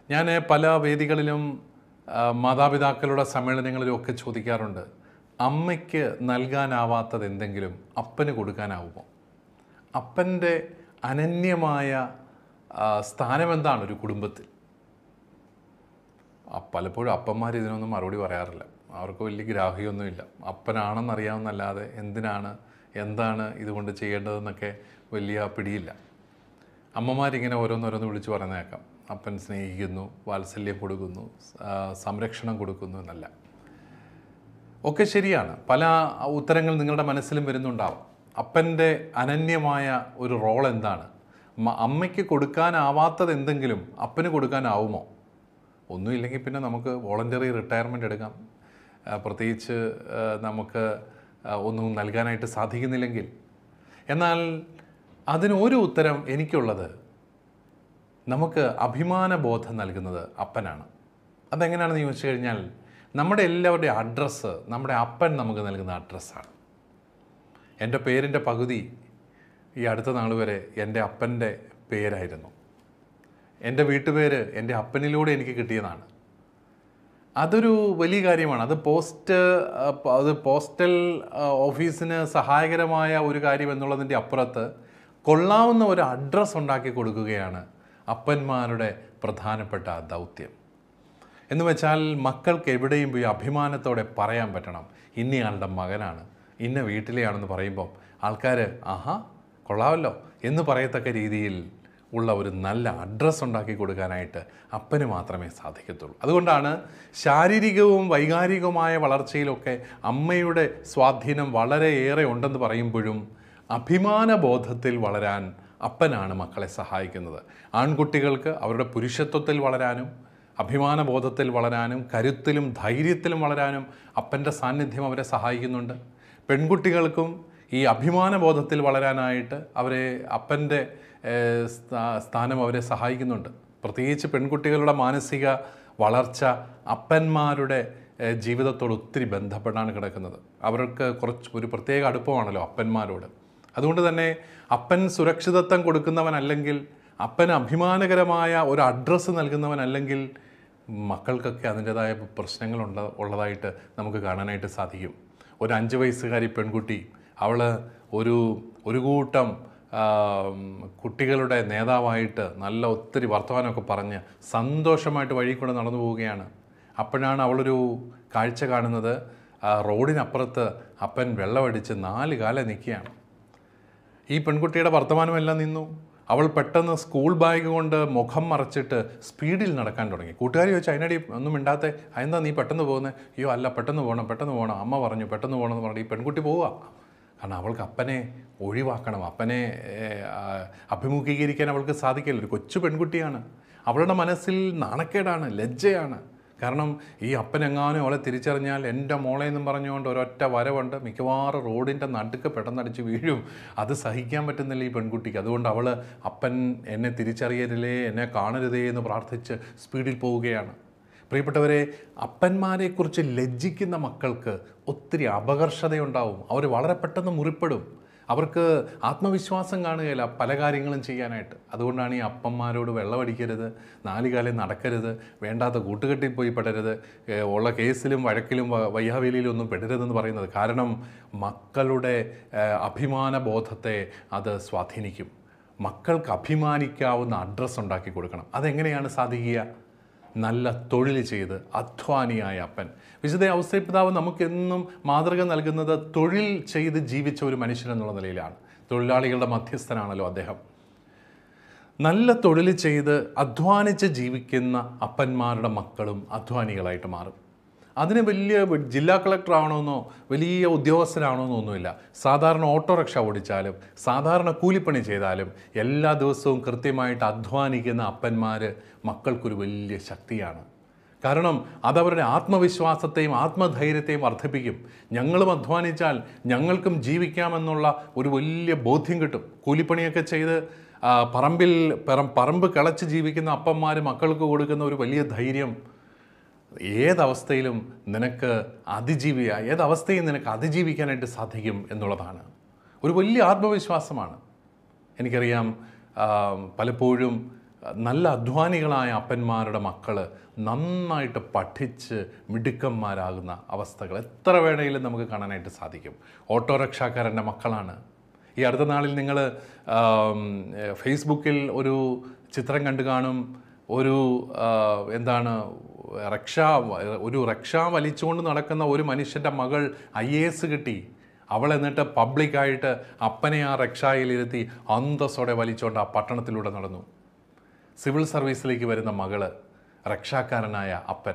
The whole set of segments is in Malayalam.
ഞാൻ പല വേദികളിലും ആ, മാതാപിതാക്കളുടെ സമ്മേളനങ്ങളിലും ഒക്കെ ചോദിക്കാറുണ്ട് അമ്മയ്ക്ക് നൽകാനാവാത്തത് എന്തെങ്കിലും അപ്പന് കൊടുക്കാനാവുമോ അപ്പൻ്റെ അനന്യമായ ആ, സ്ഥാനം എന്താണ് ഒരു കുടുംബത്തിൽ ആ, പലപ്പോഴും അപ്പന്മാർ ഇതിനൊന്നും മറുപടി പറയാറില്ല അവർക്ക് വലിയ ഗ്രാഹ്യമൊന്നുമില്ല അപ്പനാണെന്നറിയാവുന്നല്ലാതെ എന്തിനാണ് എന്താണ് ഇതുകൊണ്ട് ചെയ്യേണ്ടതെന്നൊക്കെ വലിയ പിടിയില്ല അമ്മമാരിങ്ങനെ ഓരോന്നോരോന്ന് വിളിച്ച് പറയുന്നേക്കാം അപ്പൻ സ്നേഹിക്കുന്നു വാത്സല്യം കൊടുക്കുന്നു ആ, സംരക്ഷണം കൊടുക്കുന്നു എന്നല്ല ഒക്കെ ശരിയാണ് പല ഉത്തരങ്ങൾ നിങ്ങളുടെ മനസ്സിലും വരുന്നുണ്ടാവും അപ്പൻ്റെ അനന്യമായ ഒരു റോൾ എന്താണ് മ- അമ്മയ്ക്ക് കൊടുക്കാനാവാത്തത് എന്തെങ്കിലും അപ്പന് കൊടുക്കാനാവുമോ ഒന്നുമില്ലെങ്കിൽ പിന്നെ നമുക്ക് വോളണ്ടറി റിട്ടയർമെൻ്റ് എടുക്കാം ആ, പ്രത്യേകിച്ച് ആ, നമുക്ക് ആ, ഒന്നും നൽകാനായിട്ട് സാധിക്കുന്നില്ലെങ്കിൽ എന്നാൽ അതിന് ഒരു ഉത്തരം എനിക്കുള്ളത് നമുക്ക് അഭിമാന ബോധം നൽകുന്നത് അപ്പനാണ് അതെങ്ങനെയാണെന്ന് ചോദിച്ചു കഴിഞ്ഞാൽ നമ്മുടെ എല്ലാവരുടെയും അഡ്രസ്സ് നമ്മുടെ അപ്പൻ നമുക്ക് നൽകുന്ന അഡ്രസ്സാണ് എൻ്റെ പേരിൻ്റെ പകുതി ഈ അടുത്ത നാൾ വരെ എൻ്റെ അപ്പൻ്റെ പേരായിരുന്നു എൻ്റെ വീട്ടുപേര് എൻ്റെ അപ്പനിലൂടെ എനിക്ക് കിട്ടിയതാണ് അതൊരു വലിയ കാര്യമാണ് അത് പോസ്റ്റ് ആ, പ- അത് പോസ്റ്റൽ ആ, ഓഫീസിന് സഹായകരമായ ഒരു കാര്യം എന്നുള്ളതിൻ്റെ അപ്പുറത്ത് കൊള്ളാവുന്ന ഒരു അഡ്രസ്സ് ഉണ്ടാക്കി കൊടുക്കുകയാണ് അപ്പന്മാരുടെ പ്രധാനപ്പെട്ട ദൗത്യം എന്ന് വെച്ചാൽ മക്കൾക്ക് എവിടെയും പോയി അഭിമാനത്തോടെ പറയാൻ പറ്റണം ഇന്നയാളുടെ മകനാണ് ഇന്ന വീട്ടിലെയാണെന്ന് പറയുമ്പോൾ ആൾക്കാർ ആഹാ കൊള്ളാമല്ലോ എന്ന് പറയത്തക്ക രീതിയിൽ ഉള്ള ഒരു നല്ല അഡ്രസ്സ് ഉണ്ടാക്കി കൊടുക്കാനായിട്ട് അപ്പന് മാത്രമേ സാധിക്കത്തുള്ളൂ അതുകൊണ്ടാണ് ശാരീരികവും വൈകാരികവുമായ വളർച്ചയിലൊക്കെ അമ്മയുടെ സ്വാധീനം വളരെയേറെ ഉണ്ടെന്ന് പറയുമ്പോഴും അഭിമാന ബോധത്തിൽ വളരാൻ അപ്പനാണ് മക്കളെ സഹായിക്കുന്നത് ആൺകുട്ടികൾക്ക് അവരുടെ പുരുഷത്വത്തിൽ വളരാനും അഭിമാന ബോധത്തിൽ വളരാനും കരുത്തിലും ധൈര്യത്തിലും വളരാനും അപ്പൻ്റെ സാന്നിധ്യം അവരെ സഹായിക്കുന്നുണ്ട് പെൺകുട്ടികൾക്കും ഈ അഭിമാന ബോധത്തിൽ വളരാനായിട്ട് അവരെ അപ്പൻ്റെ ഏഹ്, സ്ഥാ- സ്ഥാനം അവരെ സഹായിക്കുന്നുണ്ട് പ്രത്യേകിച്ച് പെൺകുട്ടികളുടെ മാനസിക വളർച്ച അപ്പന്മാരുടെ ഏഹ്, ജീവിതത്തോട് ഒത്തിരി ബന്ധപ്പെട്ടാണ് കിടക്കുന്നത് അവർക്ക് കുറച്ച് ഒരു പ്രത്യേക അടുപ്പമാണല്ലോ അപ്പന്മാരോട് അതുകൊണ്ട് തന്നെ അപ്പൻ സുരക്ഷിതത്വം കൊടുക്കുന്നവനല്ലെങ്കിൽ അപ്പന് അഭിമാനകരമായ ഒരു അഡ്രസ്സ് നൽകുന്നവനല്ലെങ്കിൽ മക്കൾക്കൊക്കെ അതിൻ്റെതായ പ്രശ്നങ്ങളുണ്ട് ഉള്ളതായിട്ട് നമുക്ക് കാണാനായിട്ട് സാധിക്കും ഒരു അഞ്ച് വയസ്സുകാരി പെൺകുട്ടി അവൾ ഒരു ഒരു കൂട്ടം ആ, കുട്ടികളുടെ നേതാവായിട്ട് നല്ല ഒത്തിരി വർത്തമാനമൊക്കെ പറഞ്ഞ് സന്തോഷമായിട്ട് വഴി കൂടെ നടന്നു പോവുകയാണ് അപ്പോഴാണ് അവളൊരു കാഴ്ച കാണുന്നത് ആ, റോഡിനപ്പുറത്ത് അപ്പൻ വെള്ളമടിച്ച് നാല് കാലം നിൽക്കുകയാണ് ഈ പെൺകുട്ടിയുടെ വർത്തമാനമെല്ലാം നിന്നു അവൾ പെട്ടെന്ന് സ്കൂൾ ബാഗ് കൊണ്ട് മുഖം മറച്ചിട്ട് സ്പീഡിൽ നടക്കാൻ തുടങ്ങി കൂട്ടുകാരി ചോദിച്ചു അതിനടി ഒന്നും മിണ്ടാത്തെ അതെന്താ നീ പെട്ടെന്ന് പോകുന്നത് അയ്യോ അല്ല പെട്ടെന്ന് പോകണം പെട്ടെന്ന് പോകണം അമ്മ പറഞ്ഞു പെട്ടെന്ന് പോകണം എന്ന് പറഞ്ഞു ഈ പെൺകുട്ടി പോവുക കാരണം അവൾക്ക് അപ്പനെ ഒഴിവാക്കണം അപ്പനെ ഏഹ്, ആ, അഭിമുഖീകരിക്കാൻ അവൾക്ക് സാധിക്കില്ല ഒരു കൊച്ചു പെൺകുട്ടിയാണ് അവളുടെ മനസ്സിൽ നാണക്കേടാണ് ലജ്ജയാണ് കാരണം ഈ അപ്പനെങ്ങാനും അവളെ തിരിച്ചറിഞ്ഞാൽ എൻ്റെ മോളെ എന്നും പറഞ്ഞുകൊണ്ട് ഒരൊറ്റ വരവുണ്ട് മിക്കവാറും റോഡിൻ്റെ നടുക്ക് പെട്ടെന്നടിച്ച് വീഴും അത് സഹിക്കാൻ പറ്റുന്നില്ല ഈ പെൺകുട്ടിക്ക് അതുകൊണ്ട് അവൾ അപ്പൻ എന്നെ തിരിച്ചറിയരുതേ എന്നെ കാണരുതേ എന്ന് പ്രാർത്ഥിച്ച് സ്പീഡിൽ പോവുകയാണ് പ്രിയപ്പെട്ടവരെ അപ്പന്മാരെക്കുറിച്ച് ലജ്ജിക്കുന്ന മക്കൾക്ക് ഒത്തിരി അപകർഷതയുണ്ടാവും അവർ വളരെ പെട്ടെന്ന് മുറിപ്പെടും അവർക്ക് ആത്മവിശ്വാസം കാണുകയില്ല പല കാര്യങ്ങളും ചെയ്യാനായിട്ട് അതുകൊണ്ടാണ് ഈ അപ്പന്മാരോട് വെള്ളമടിക്കരുത് നാലുകാലം നടക്കരുത് വേണ്ടാത്ത കൂട്ടുകെട്ടിൽ പോയി പെടരുത് ഏഹ് ഉള്ള കേസിലും വഴക്കിലും വ- വയ്യാവേലിയിലും ഒന്നും പെടരുതെന്ന് പറയുന്നത് കാരണം മക്കളുടെ ഏഹ് അഭിമാന ബോധത്തെ അത് സ്വാധീനിക്കും മക്കൾക്ക് അഭിമാനിക്കാവുന്ന അഡ്രസ്സ് ഉണ്ടാക്കി കൊടുക്കണം അതെങ്ങനെയാണ് സാധിക്കുക നല്ല തൊഴിൽ ചെയ്ത് അധ്വാനിയായ അപ്പൻ വിശുദ്ധ ഔസേ പിതാവ് നമുക്കെന്നും മാതൃക നൽകുന്നത് തൊഴിൽ ചെയ്ത് ജീവിച്ച ഒരു മനുഷ്യൻ എന്നുള്ള നിലയിലാണ് തൊഴിലാളികളുടെ മധ്യസ്ഥനാണല്ലോ അദ്ദേഹം നല്ല തൊഴിൽ ചെയ്ത് അധ്വാനിച്ച് ജീവിക്കുന്ന അപ്പന്മാരുടെ മക്കളും അധ്വാനികളായിട്ട് മാറും അതിന് വലിയ ജില്ലാ കളക്ടർ ആവണമെന്നോ വലിയ ഉദ്യോഗസ്ഥനാണോന്നോ ഒന്നുമില്ല സാധാരണ ഓട്ടോറിക്ഷ ഓടിച്ചാലും സാധാരണ കൂലിപ്പണി ചെയ്താലും എല്ലാ ദിവസവും കൃത്യമായിട്ട് അധ്വാനിക്കുന്ന അപ്പന്മാർ മക്കൾക്കൊരു വലിയ ശക്തിയാണ് കാരണം അതവരുടെ ആത്മവിശ്വാസത്തെയും ആത്മധൈര്യത്തെയും വർദ്ധിപ്പിക്കും ഞങ്ങളും അധ്വാനിച്ചാൽ ഞങ്ങൾക്കും ജീവിക്കാമെന്നുള്ള ഒരു വലിയ ബോധ്യം കിട്ടും കൂലിപ്പണിയൊക്കെ ചെയ്ത് ആ, പറമ്പിൽ പറ പറമ്പ് കിളച്ച് ജീവിക്കുന്ന അപ്പന്മാർ മക്കൾക്ക് കൊടുക്കുന്ന ഒരു വലിയ ധൈര്യം ഏതവസ്ഥയിലും നിനക്ക് അതിജീവി ഏതവസ്ഥയും നിനക്ക് അതിജീവിക്കാനായിട്ട് സാധിക്കും എന്നുള്ളതാണ് ഒരു വലിയ ആത്മവിശ്വാസമാണ് എനിക്കറിയാം ആ, പലപ്പോഴും നല്ല അധ്വാനികളായ അപ്പന്മാരുടെ മക്കൾ നന്നായിട്ട് പഠിച്ച് മിടുക്കന്മാരാകുന്ന അവസ്ഥകൾ എത്ര വേണമെങ്കിലും നമുക്ക് കാണാനായിട്ട് സാധിക്കും ഓട്ടോറിക്ഷക്കാരൻ്റെ മക്കളാണ് ഈ അടുത്ത നാളിൽ നിങ്ങൾ ഫേസ്ബുക്കിൽ ഒരു ചിത്രം കണ്ടു കാണും ഒരു ആ, എന്താണ് റക്ഷ ഒരു റക്ഷ വലിച്ചുകൊണ്ട് നടക്കുന്ന ഒരു മനുഷ്യൻ്റെ മകൾ ഐ എ എസ് കിട്ടി അവൾ എന്നിട്ട് പബ്ലിക്കായിട്ട് അപ്പനെ ആ റക്ഷായിലിരുത്തി അന്തസ്സോടെ വലിച്ചുകൊണ്ട് ആ പട്ടണത്തിലൂടെ നടന്നു സിവിൽ സർവീസിലേക്ക് വരുന്ന മകള് രക്ഷാക്കാരനായ അപ്പൻ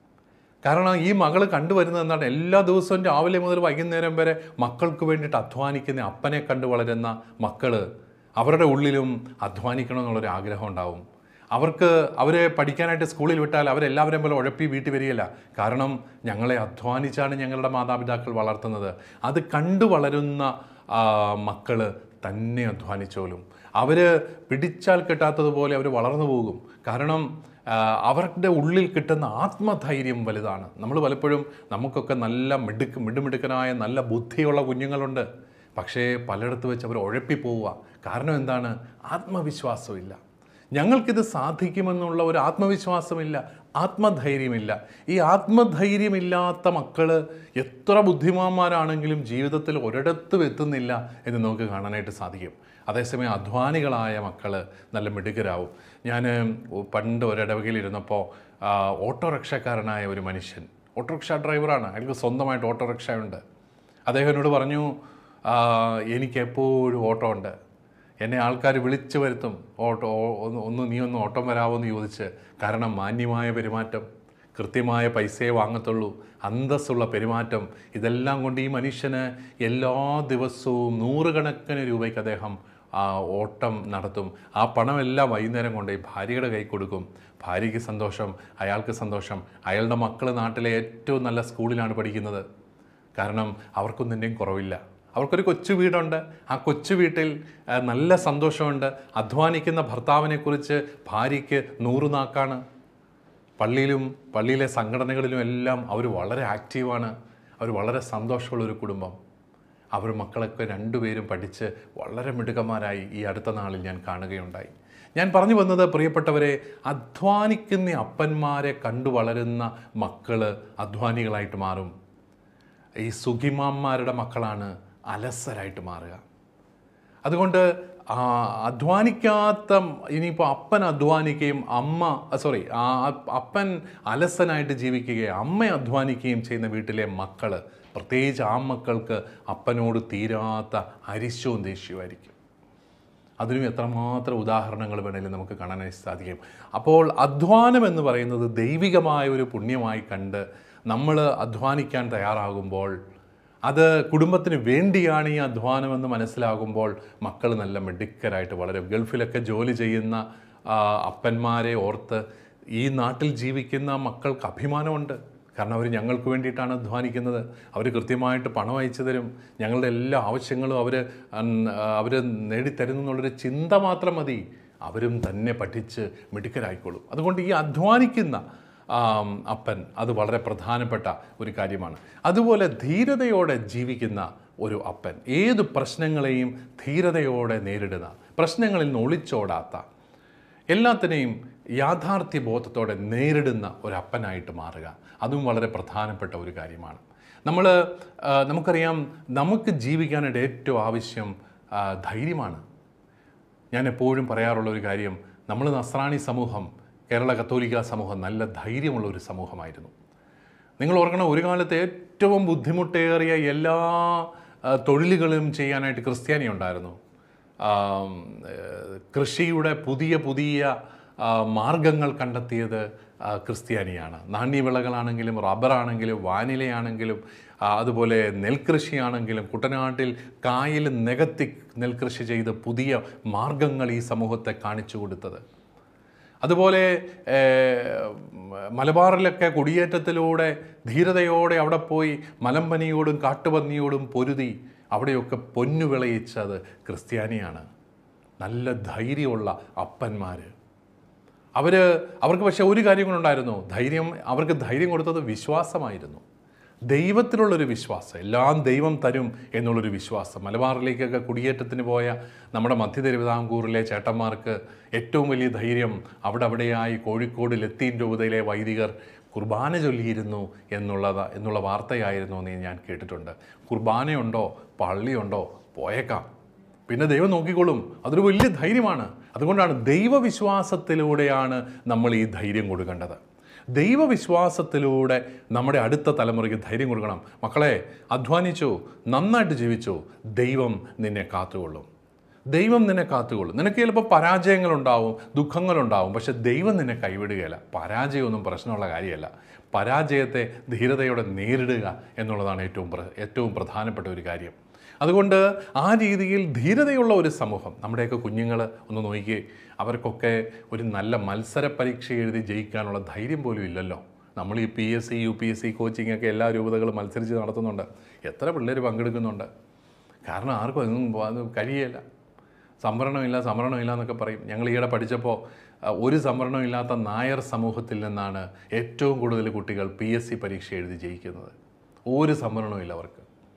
കാരണം ഈ മകൾ കണ്ടുവരുന്നത് എന്താണ് എല്ലാ ദിവസവും രാവിലെ മുതൽ വൈകുന്നേരം വരെ മക്കൾക്ക് വേണ്ടിയിട്ട് അധ്വാനിക്കുന്ന അപ്പനെ കണ്ടു വളരുന്ന മക്കള് അവരുടെ ഉള്ളിലും അധ്വാനിക്കണം എന്നുള്ളൊരു ആഗ്രഹം ഉണ്ടാവും അവർക്ക് അവരെ പഠിക്കാനായിട്ട് സ്കൂളിൽ വിട്ടാൽ അവരെല്ലാവരെയും പോലെ ഉഴപ്പി വീട്ടിൽ വരികയില്ല കാരണം ഞങ്ങളെ അധ്വാനിച്ചാണ് ഞങ്ങളുടെ മാതാപിതാക്കൾ വളർത്തുന്നത് അത് കണ്ടു വളരുന്ന ആ, മക്കള് തന്നെ അധ്വാനിച്ചോലും അവർ പിടിച്ചാൽ കിട്ടാത്തതുപോലെ അവർ വളർന്നു പോകും കാരണം ആ, അവരുടെ ഉള്ളിൽ കിട്ടുന്ന ആത്മധൈര്യം വലുതാണ് നമ്മൾ പലപ്പോഴും നമുക്കൊക്കെ നല്ല മിടുക്ക് മിടുമിടുക്കനായ നല്ല ബുദ്ധിയുള്ള കുഞ്ഞുങ്ങളുണ്ട് പക്ഷേ പലയിടത്ത് വെച്ച് അവർ ഉഴപ്പിപ്പോവുക കാരണം എന്താണ് ആത്മവിശ്വാസമില്ല ഞങ്ങൾക്കിത് സാധിക്കുമെന്നുള്ള ഒരു ആത്മവിശ്വാസമില്ല ആത്മധൈര്യമില്ല ഈ ആത്മധൈര്യമില്ലാത്ത മക്കൾ എത്ര ബുദ്ധിമാന്മാരാണെങ്കിലും ജീവിതത്തിൽ ഒരിടത്തും എത്തുന്നില്ല എന്ന് നമുക്ക് കാണാനായിട്ട് സാധിക്കും അതേസമയം അധ്വാനികളായ മക്കൾ നല്ല മിടുക്കരാവും ഞാൻ പണ്ട് ഒരിടവകയിൽ ഇരുന്നപ്പോൾ ഓട്ടോറിക്ഷക്കാരനായ ഒരു മനുഷ്യൻ ഓട്ടോറിക്ഷ ഡ്രൈവറാണ് അയാൾക്ക് സ്വന്തമായിട്ട് ഓട്ടോറിക്ഷയുണ്ട് അദ്ദേഹം എന്നോട് പറഞ്ഞു "ആ, എനിക്ക് എപ്പോഴും ഓട്ടോ ഉണ്ട് എന്നെ ആൾക്കാർ വിളിച്ചു വരുത്തും ഓട്ടോ ഓ- ഒന്ന് ഒന്ന് നീ ഒന്ന് ഓട്ടം വരാമോ എന്ന് ചോദിച്ച് കാരണം മാന്യമായ പെരുമാറ്റം കൃത്യമായ പൈസയെ വാങ്ങത്തുള്ളൂ അന്തസ്സുള്ള പെരുമാറ്റം ഇതെല്ലാം കൊണ്ട് ഈ മനുഷ്യന് എല്ലാ ദിവസവും നൂറുകണക്കിന് രൂപയ്ക്ക് അദ്ദേഹം ആ ഓട്ടം നടത്തും ആ പണമെല്ലാം വൈകുന്നേരം കൊണ്ട് ഈ ഭാര്യയുടെ കൈ കൊടുക്കും ഭാര്യയ്ക്ക് സന്തോഷം അയാൾക്ക് സന്തോഷം അയാളുടെ മക്കൾ നാട്ടിലെ ഏറ്റവും നല്ല സ്കൂളിലാണ് പഠിക്കുന്നത് കാരണം അവർക്കൊന്നിൻ്റെയും കുറവില്ല അവർക്കൊരു കൊച്ചു വീടുണ്ട് ആ കൊച്ചു വീട്ടിൽ ആ, നല്ല സന്തോഷമുണ്ട് അധ്വാനിക്കുന്ന ഭർത്താവിനെക്കുറിച്ച് ഭാര്യയ്ക്ക് നൂറ് നാക്കാണ് പള്ളിയിലും പള്ളിയിലെ സംഘടനകളിലും എല്ലാം അവർ വളരെ ആക്റ്റീവാണ് അവർ വളരെ സന്തോഷമുള്ള ഒരു കുടുംബം അവർ മക്കളൊക്കെ രണ്ടുപേരും പഠിച്ച് വളരെ മിടുക്കന്മാരായി ഈ അടുത്ത നാളിൽ ഞാൻ കാണുകയുണ്ടായി ഞാൻ പറഞ്ഞു വന്നത് പ്രിയപ്പെട്ടവരെ അധ്വാനിക്കുന്ന അപ്പന്മാരെ കണ്ടു വളരുന്ന മക്കൾ അധ്വാനികളായിട്ട് മാറും ഈ സുഖിമാന്മാരുടെ മക്കളാണ് അലസരായിട്ട് മാറുക അതുകൊണ്ട് ആ, അധ്വാനിക്കാത്ത ഇനിയിപ്പോൾ അപ്പൻ അധ്വാനിക്കുകയും അമ്മ സോറി അപ്പൻ അലസനായിട്ട് ജീവിക്കുകയും അമ്മ അധ്വാനിക്കുകയും ചെയ്യുന്ന വീട്ടിലെ മക്കൾ പ്രത്യേകിച്ച് ആ മക്കൾക്ക് അപ്പനോട് തീരാത്ത അരിശവും ദേഷ്യവുമായിരിക്കും അതിനും എത്രമാത്രം ഉദാഹരണങ്ങൾ വേണമെങ്കിലും നമുക്ക് കാണാനായി സാധിക്കും അപ്പോൾ അധ്വാനം എന്ന് പറയുന്നത് ദൈവികമായ ഒരു പുണ്യമായി കണ്ട് നമ്മൾ അധ്വാനിക്കാൻ തയ്യാറാകുമ്പോൾ അത് കുടുംബത്തിന് വേണ്ടിയാണ് ഈ അധ്വാനം എന്ന് മനസ്സിലാകുമ്പോൾ മക്കൾ നല്ല മിടുക്കരായിട്ട് വളരെ ഗൾഫിലൊക്കെ ജോലി ചെയ്യുന്ന ആ, അപ്പന്മാരെ ഓർത്ത് ഈ നാട്ടിൽ ജീവിക്കുന്ന മക്കൾക്ക് അഭിമാനമുണ്ട് കാരണം അവർ ഞങ്ങൾക്ക് വേണ്ടിയിട്ടാണ് അധ്വാനിക്കുന്നത് അവർ കൃത്യമായിട്ട് പണം അയച്ചു തരും ഞങ്ങളുടെ എല്ലാ ആവശ്യങ്ങളും അവർ അവർ നേടിത്തരുന്നു എന്നുള്ളൊരു ചിന്ത മാത്രം മതി അവരും തന്നെ പഠിച്ച് മിടുക്കരായിക്കോളും അതുകൊണ്ട് ഈ അധ്വാനിക്കുന്ന ആം, അപ്പൻ അത് വളരെ പ്രധാനപ്പെട്ട ഒരു കാര്യമാണ് അതുപോലെ ധീരതയോടെ ജീവിക്കുന്ന ഒരു അപ്പൻ ഏത് പ്രശ്നങ്ങളെയും ധീരതയോടെ നേരിടുന്ന പ്രശ്നങ്ങളിൽ നിന്ന് ഒളിച്ചോടാത്ത എല്ലാത്തിനെയും യാഥാർത്ഥ്യ ബോധത്തോടെ നേരിടുന്ന ഒരു അപ്പനായിട്ട് മാറുക അതും വളരെ പ്രധാനപ്പെട്ട ഒരു കാര്യമാണ് നമ്മൾ നമുക്കറിയാം നമുക്ക് ജീവിക്കാനായിട്ട് ഏറ്റവും ആവശ്യം ആ, ധൈര്യമാണ് ഞാൻ എപ്പോഴും പറയാറുള്ള ഒരു കാര്യം നമ്മൾ നസ്രാണി സമൂഹം കേരള കത്തോലിക്ക സമൂഹം നല്ല ധൈര്യമുള്ള ഒരു സമൂഹമായിരുന്നു നിങ്ങൾ ഓർക്കണം ഒരു കാലത്ത് ഏറ്റവും ബുദ്ധിമുട്ടേറിയ എല്ലാ ആ, തൊഴിലുകളും ചെയ്യാനായിട്ട് ക്രിസ്ത്യാനി ഉണ്ടായിരുന്നു ആം, ഏഹ്, കൃഷിയുടെ പുതിയ പുതിയ ആ, മാർഗങ്ങൾ കണ്ടെത്തിയത് ആ, ക്രിസ്ത്യാനിയാണ് നാണ്യവിളകളാണെങ്കിലും റബ്ബറാണെങ്കിലും വാനിലയാണെങ്കിലും ആ, അതുപോലെ നെൽകൃഷിയാണെങ്കിലും കുട്ടനാട്ടിൽ കായൽ നികത്തി നെൽകൃഷി ചെയ്ത് പുതിയ മാർഗങ്ങൾ ഈ സമൂഹത്തെ കാണിച്ചു കൊടുത്തത് അതുപോലെ ഏഹ്, മലബാറിലൊക്കെ കുടിയേറ്റത്തിലൂടെ ധീരതയോടെ അവിടെ പോയി മലമ്പനിയോടും കാട്ടുപന്നിയോടും പൊരുതി അവിടെയൊക്കെ പൊന്നു വിളയിച്ചത് ക്രിസ്ത്യാനിയാണ് നല്ല ധൈര്യമുള്ള അപ്പന്മാർ അവർ അവർക്ക് പക്ഷേ ഒരു കാര്യം കൊണ്ടുണ്ടായിരുന്നു ധൈര്യം അവർക്ക് ധൈര്യം കൊടുത്തത് വിശ്വാസമായിരുന്നു ദൈവത്തിലുള്ളൊരു വിശ്വാസം എല്ലാം ദൈവം തരും എന്നുള്ളൊരു വിശ്വാസം മലബാറിലേക്കൊക്കെ കുടിയേറ്റത്തിന് പോയ നമ്മുടെ മധ്യ തിരുവിതാംകൂറിലെ ചേട്ടന്മാർക്ക് ഏറ്റവും വലിയ ധൈര്യം അവിടെ അവിടെയായി കോഴിക്കോട് ലത്തീൻ രൂപതയിലെ വൈദികർ കുർബാന ചൊല്ലിയിരുന്നു എന്നുള്ളത് എന്നുള്ള വാർത്തയായിരുന്നു എന്ന് ഞാൻ കേട്ടിട്ടുണ്ട് കുർബാനയുണ്ടോ പള്ളിയുണ്ടോ പോയേക്കാം പിന്നെ ദൈവം നോക്കിക്കോളും അതൊരു വലിയ ധൈര്യമാണ് അതുകൊണ്ടാണ് ദൈവവിശ്വാസത്തിലൂടെയാണ് നമ്മൾ ഈ ധൈര്യം കൊടുക്കേണ്ടത് ദൈവവിശ്വാസത്തിലൂടെ നമ്മുടെ അടുത്ത തലമുറയ്ക്ക് ധൈര്യം കൊടുക്കണം മക്കളെ അധ്വാനിച്ചോ നന്നായിട്ട് ജീവിച്ചോ ദൈവം നിന്നെ കാത്തുകൊള്ളും ദൈവം നിന്നെ കാത്തുകൊള്ളും നിനക്ക് ചിലപ്പോൾ പരാജയങ്ങളുണ്ടാവും ദുഃഖങ്ങളുണ്ടാവും പക്ഷെ ദൈവം നിന്നെ കൈവിടുകയില്ല പരാജയമൊന്നും പ്രശ്നമുള്ള കാര്യമല്ല പരാജയത്തെ ധീരതയോടെ നേരിടുക എന്നുള്ളതാണ് ഏറ്റവും പ്ര- ഏറ്റവും പ്രധാനപ്പെട്ട ഒരു കാര്യം അതുകൊണ്ട് ആ രീതിയിൽ ധീരതയുള്ള ഒരു സമൂഹം നമ്മുടെയൊക്കെ കുഞ്ഞുങ്ങൾ ഒന്ന് നോക്കിയേ അവർക്കൊക്കെ ഒരു നല്ല മത്സര പരീക്ഷ എഴുതി ജയിക്കാനുള്ള ധൈര്യം പോലും ഇല്ലല്ലോ നമ്മൾ ഈ P S C U P S C coaching ഒക്കെ എല്ലാ രൂപതകളും മത്സരിച്ച് നടത്തുന്നുണ്ട് എത്ര പിള്ളേർ പങ്കെടുക്കുന്നുണ്ട് കാരണം ആർക്കും ഒന്നും അത് കഴിയില്ല സംവരണമില്ല സംവരണമില്ല എന്നൊക്കെ പറയും ഞങ്ങൾ ഈയിടെ പഠിച്ചപ്പോൾ അഹ്, ഒരു സംവരണമില്ലാത്ത നായർ സമൂഹത്തിൽ നിന്നാണ് ഏറ്റവും കൂടുതൽ കുട്ടികൾ പി എസ് സി പരീക്ഷ എഴുതി ജയിക്കുന്നത് ഒരു സംവരണമില്ല അവർക്ക്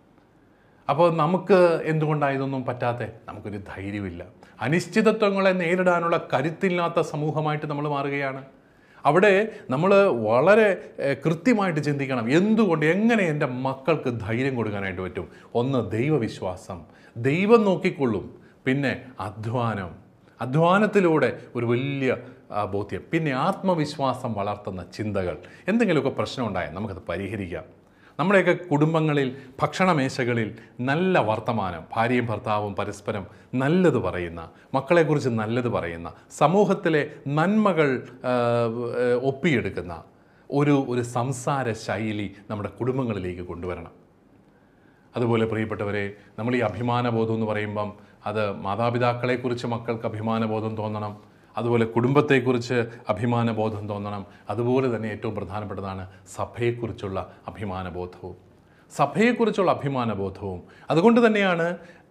അപ്പോൾ നമുക്ക് എന്തുകൊണ്ടാണ് ഇതൊന്നും പറ്റാത്തെ നമുക്കൊരു ധൈര്യമില്ല അനിശ്ചിതത്വങ്ങളെ നേരിടാനുള്ള കരുത്തില്ലാത്ത സമൂഹമായിട്ട് നമ്മൾ മാറുകയാണ് അവിടെ നമ്മൾ വളരെ ഏഹ്, കൃത്യമായിട്ട് ചിന്തിക്കണം എന്തുകൊണ്ട് എങ്ങനെ എൻ്റെ മക്കൾക്ക് ധൈര്യം കൊടുക്കാനായിട്ട് പറ്റും ഒന്ന് ദൈവവിശ്വാസം ദൈവം നോക്കിക്കൊള്ളും പിന്നെ അധ്വാനം അധ്വാനത്തിലൂടെ ഒരു വലിയ ആ, ബോധ്യം പിന്നെ ആത്മവിശ്വാസം വളർത്തുന്ന ചിന്തകൾ എന്തെങ്കിലുമൊക്കെ പ്രശ്നം ഉണ്ടായാൽ നമുക്കത് പരിഹരിക്കാം നമ്മുടെയൊക്കെ കുടുംബങ്ങളിൽ ഭക്ഷണമേശകളിൽ നല്ല വർത്തമാനം ഭാര്യയും ഭർത്താവും പരസ്പരം നല്ലത് പറയുന്ന മക്കളെക്കുറിച്ച് നല്ലത് പറയുന്ന സമൂഹത്തിലെ നന്മകൾ ആ, ഏ, ഒപ്പിയെടുക്കുന്ന ഒരു ഒരു സംസാര ശൈലി നമ്മുടെ കുടുംബങ്ങളിലേക്ക് കൊണ്ടുവരണം അതുപോലെ പ്രിയപ്പെട്ടവരെ നമ്മൾ ഈ അഭിമാനബോധം എന്ന് പറയുമ്പം അത് മാതാപിതാക്കളെക്കുറിച്ച് മക്കൾക്ക് അഭിമാനബോധം തോന്നണം അതുപോലെ കുടുംബത്തെക്കുറിച്ച് അഭിമാനബോധം തോന്നണം അതുപോലെ തന്നെ ഏറ്റവും പ്രധാനപ്പെട്ടതാണ് സഭയെക്കുറിച്ചുള്ള അഭിമാനബോധവും സഭയെക്കുറിച്ചുള്ള അഭിമാനബോധവും അതുകൊണ്ട് തന്നെയാണ്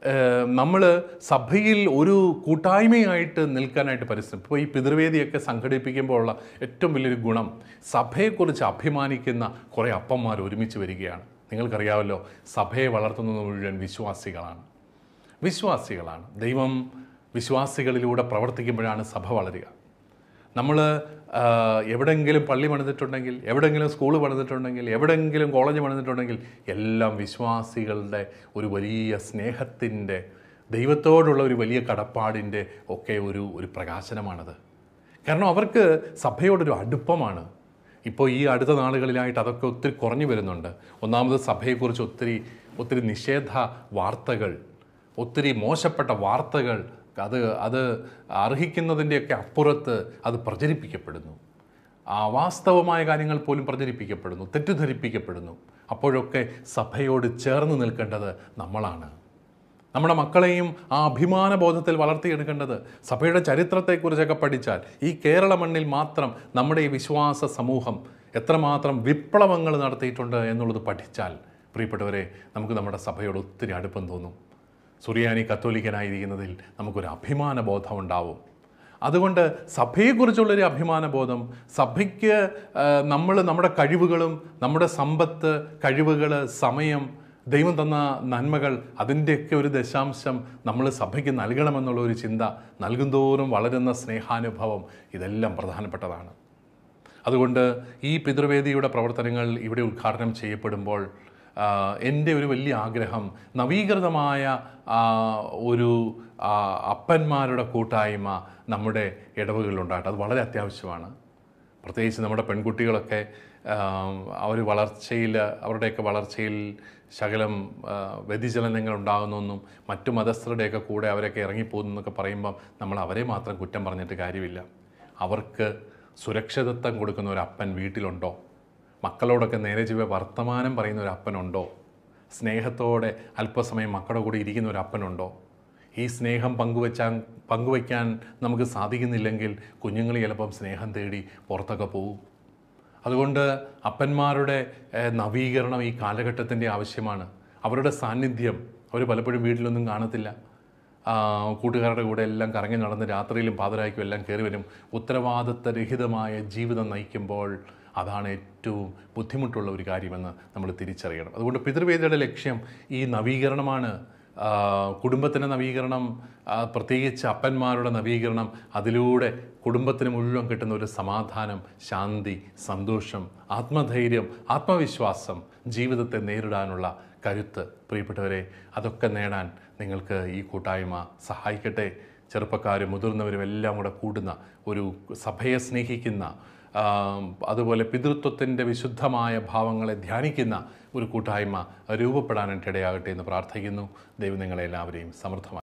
നമ്മൾ സഭയിൽ ഒരു കൂട്ടായ്മയായിട്ട് നിൽക്കാനായിട്ട് പരിശ്രമിക്കും ഇപ്പോൾ ഈ പിതൃവേദിയൊക്കെ സംഘടിപ്പിക്കുമ്പോഴുള്ള ഏറ്റവും വലിയൊരു ഗുണം സഭയെക്കുറിച്ച് അഭിമാനിക്കുന്ന കുറേ അപ്പന്മാർ ഒരുമിച്ച് വരികയാണ് നിങ്ങൾക്കറിയാമല്ലോ സഭയെ വളർത്തുന്നത് മുഴുവൻ വിശ്വാസികളാണ് വിശ്വാസികളാണ് ദൈവം വിശ്വാസികളിലൂടെ പ്രവർത്തിക്കുമ്പോഴാണ് സഭ വളരുക നമ്മൾ എവിടെയെങ്കിലും പള്ളി പണിതിട്ടുണ്ടെങ്കിൽ എവിടെയെങ്കിലും സ്കൂൾ പണിതിട്ടുണ്ടെങ്കിൽ എവിടെയെങ്കിലും കോളേജ് പണിതിട്ടുണ്ടെങ്കിൽ എല്ലാം വിശ്വാസികളുടെ ഒരു വലിയ സ്നേഹത്തിൻ്റെ ദൈവത്തോടുള്ള ഒരു വലിയ കടപ്പാടിൻ്റെ ഒക്കെ ഒരു ഒരു പ്രകാശനമാണത് കാരണം അവർക്ക് സഭയോടൊരു അടുപ്പമാണ് ഇപ്പോൾ ഈ അടുത്ത നാളുകളിലായിട്ട് അതൊക്കെ ഒത്തിരി കുറഞ്ഞു വരുന്നുണ്ട് ഒന്നാമത് സഭയെക്കുറിച്ച് ഒത്തിരി ഒത്തിരി നിഷേധ വാർത്തകൾ ഒത്തിരി മോശപ്പെട്ട വാർത്തകൾ അത് അത് അർഹിക്കുന്നതിൻ്റെയൊക്കെ അപ്പുറത്ത് അത് പ്രചരിപ്പിക്കപ്പെടുന്നു ആ വാസ്തവമായ കാര്യങ്ങൾ പോലും പ്രചരിപ്പിക്കപ്പെടുന്നു തെറ്റിദ്ധരിപ്പിക്കപ്പെടുന്നു അപ്പോഴൊക്കെ സഭയോട് ചേർന്ന് നിൽക്കേണ്ടത് നമ്മളാണ് നമ്മുടെ മക്കളെയും ആ അഭിമാന ബോധത്തിൽ വളർത്തിയെടുക്കേണ്ടത് സഭയുടെ ചരിത്രത്തെക്കുറിച്ചൊക്കെ പഠിച്ചാൽ ഈ കേരള മണ്ണിൽ മാത്രം നമ്മുടെ ഈ വിശ്വാസ സമൂഹം എത്രമാത്രം വിപ്ലവങ്ങൾ നടത്തിയിട്ടുണ്ട് എന്നുള്ളത് പഠിച്ചാൽ പ്രിയപ്പെട്ടവരെ നമുക്ക് നമ്മുടെ സഭയോട് ഒത്തിരി അടുപ്പം തോന്നും സുറിയാനി കത്തോലിക്കനായിരിക്കുന്നതിൽ നമുക്കൊരു അഭിമാന ബോധം ഉണ്ടാവും അതുകൊണ്ട് സഭയെക്കുറിച്ചുള്ളൊരു അഭിമാന ബോധം സഭയ്ക്ക് നമ്മൾ നമ്മുടെ കഴിവുകളും നമ്മുടെ സമ്പത്ത് കഴിവുകൾ സമയം ദൈവം തന്ന നന്മകൾ അതിൻ്റെയൊക്കെ ഒരു ദശാംശം നമ്മൾ സഭയ്ക്ക് നൽകണമെന്നുള്ള ഒരു ചിന്ത നൽകുന്തോറും വളരുന്ന സ്നേഹാനുഭവം ഇതെല്ലാം പ്രധാനപ്പെട്ടതാണ് അതുകൊണ്ട് ഈ പിതൃവേദിയുടെ പ്രവർത്തനങ്ങൾ ഇവിടെ ഉദ്ഘാടനം ചെയ്യപ്പെടുമ്പോൾ ആ, എൻ്റെ ഒരു വലിയ ആഗ്രഹം നവീകൃതമായ ആ, ഒരു ആ, അപ്പന്മാരുടെ കൂട്ടായ്മ നമ്മുടെ ഇടവുകളിലുണ്ടാകട്ടെ അത് വളരെ അത്യാവശ്യമാണ് പ്രത്യേകിച്ച് നമ്മുടെ പെൺകുട്ടികളൊക്കെ അവർ വളർച്ചയിൽ അവരുടെയൊക്കെ വളർച്ചയിൽ ശകലം ആ, വ്യതിചലനങ്ങൾ ഉണ്ടാകുന്നെന്നും മറ്റു മതസ്ഥരുടെയൊക്കെ കൂടെ അവരൊക്കെ ഇറങ്ങിപ്പോകുന്നു എന്നൊക്കെ പറയുമ്പം നമ്മൾ അവരെ മാത്രം കുറ്റം പറഞ്ഞിട്ട് കാര്യമില്ല അവർക്ക് സുരക്ഷിതത്വം കൊടുക്കുന്ന ഒരു അപ്പൻ വീട്ടിലുണ്ടോ മക്കളോടൊക്കെ നേരെ ചൊവ്വെ വർത്തമാനം പറയുന്ന ഒരു അപ്പനുണ്ടോ സ്നേഹത്തോടെ അല്പസമയം മക്കളുടെ കൂടെ ഇരിക്കുന്ന ഒരു അപ്പനുണ്ടോ ഈ സ്നേഹം പങ്കുവെച്ചാൽ പങ്കുവയ്ക്കാൻ നമുക്ക് സാധിക്കുന്നില്ലെങ്കിൽ കുഞ്ഞുങ്ങൾ ചിലപ്പം സ്നേഹം തേടി പുറത്തൊക്കെ പോകും അതുകൊണ്ട് അപ്പന്മാരുടെ ഏഹ്, നവീകരണം ഈ കാലഘട്ടത്തിൻ്റെ ആവശ്യമാണ് അവരുടെ സാന്നിധ്യം അവർ പലപ്പോഴും വീട്ടിലൊന്നും കാണത്തില്ല ആ, കൂട്ടുകാരുടെ കൂടെ എല്ലാം കറങ്ങി നടന്ന് രാത്രിയിലും പാതിരായ്ക്കും എല്ലാം കയറി വരും ഉത്തരവാദിത്തരഹിതമായ ജീവിതം നയിക്കുമ്പോൾ അതാണ് ഏറ്റവും ബുദ്ധിമുട്ടുള്ള ഒരു കാര്യമെന്ന് നമ്മൾ തിരിച്ചറിയണം അതുകൊണ്ട് പിതൃവേദിയുടെ ലക്ഷ്യം ഈ നവീകരണമാണ് ആ, കുടുംബത്തിൻ്റെ നവീകരണം ആ, പ്രത്യേകിച്ച് അപ്പന്മാരുടെ നവീകരണം അതിലൂടെ കുടുംബത്തിന് മുഴുവൻ കിട്ടുന്ന ഒരു സമാധാനം ശാന്തി സന്തോഷം ആത്മധൈര്യം ആത്മവിശ്വാസം ജീവിതത്തെ നേരിടാനുള്ള കരുത്ത് പ്രിയപ്പെട്ടവരെ അതൊക്കെ നേടാൻ നിങ്ങൾക്ക് ഈ കൂട്ടായ്മ സഹായിക്കട്ടെ ചെറുപ്പക്കാരും മുതിർന്നവരും എല്ലാം കൂടെ കൂടുന്ന ഒരു സഭയെ സ്നേഹിക്കുന്ന ആ, അതുപോലെ പിതൃത്വത്തിൻ്റെ വിശുദ്ധമായ ഭാവങ്ങളെ ധ്യാനിക്കുന്ന ഒരു കൂട്ടായ്മ രൂപപ്പെടാനായിട്ട് ഇടയാകട്ടെ എന്ന് പ്രാർത്ഥിക്കുന്നു ദൈവം നിങ്ങളെല്ലാവരെയും സമൃദ്ധമായി